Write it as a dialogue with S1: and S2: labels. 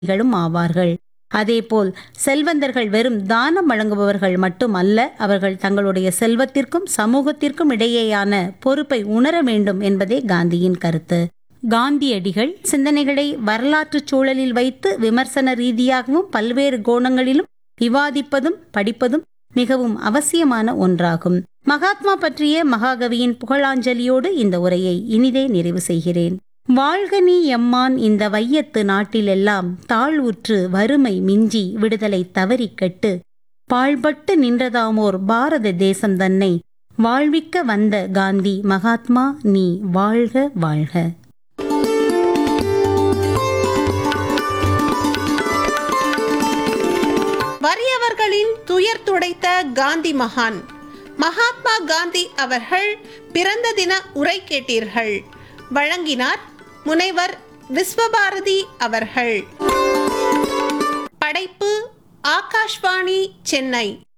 S1: களும் ஆவார்கள் அதேபோல் செல்வந்தர்கள் வெறும் தானம் வழங்குபவர்கள் மட்டும் அல்ல அவர்கள் தங்களுடைய செல்வத்திற்கும் சமூகத்திற்கும் இடையேயான பொறுப்பை உணர வேண்டும் என்பதே காந்தியின் கருத்து காந்தியடிகள் சிந்தனைகளை வரலாற்றுச் சூழலில் வைத்து விமர்சன ரீதியாகவும் பல்வேறு கோணங்களிலும் விவாதிப்பதும் படிப்பதும் மிகவும் அவசியமான ஒன்றாகும் மகாத்மா பற்றிய மகாகவியின் புகழாஞ்சலியோடு இந்த உரையை இனிதே நிறைவு செய்கிறேன் வாழ்க நீ எம்மான் இந்த வையத்து நாட்டிலெல்லாம் தாழ்வுற்று வறுமை மிஞ்சி விடுதலை தவறி கெட்டு பாழ்பட்டு நின்றதாமோர் பாரத தேசம் தன்னை வாழ்விக்க வந்த காந்தி மகாத்மா நீ வாழ்க வாழ்க
S2: வறியவர்களின் துயர் துடைத்த காந்தி மகான் மகாத்மா காந்தி அவர்கள் பிறந்த தின உரை கேட்டீர்கள் வழங்கினார் முனைவர் விஸ்வபாரதி அவர்கள் படைப்பு ஆகாஷ்வாணி சென்னை